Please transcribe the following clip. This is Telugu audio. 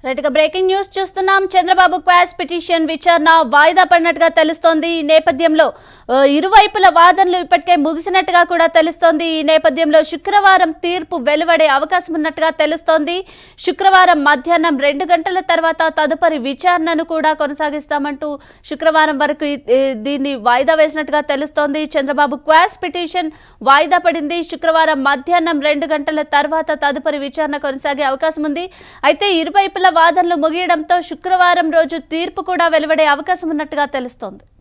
రైట్ ఇక బ్రేకింగ్ న్యూస్ చూస్తున్నాం చంద్రబాబు క్వాష్ పిటిషన్ విచారణ వాయిదా పడినట్టుగా తెలుస్తోంది ఈ నేపథ్యంలో ఆ, ఇరువైపుల వాదనలు ఇప్పటికే ముగిసినట్టుగా కూడా తెలుస్తోంది ఈ నేపథ్యంలో శుక్రవారం తీర్పు వెలువడే అవకాశం ఉన్నట్టుగా తెలుస్తోంది శుక్రవారం మధ్యాహ్నం రెండు గంటల తర్వాత తదుపరి విచారణను కూడా కొనసాగిస్తామంటూ శుక్రవారం వరకు ఈ- ఈ దీన్ని వాయిదా వేసినట్టుగా తెలుస్తోంది చంద్రబాబు క్వాష్ పిటిషన్ వాయిదా పడింది శుక్రవారం మధ్యాహ్నం రెండు గంటల తర్వాత తదుపరి విచారణ కొనసాగే అవకాశం ఉంది అయితే ఇరువైపుల వాదనలు ముగియడంతో శుక్రవారం రోజు తీర్పు కూడా వెలువడే అవకాశం ఉన్నట్టుగా తెలుస్తోంది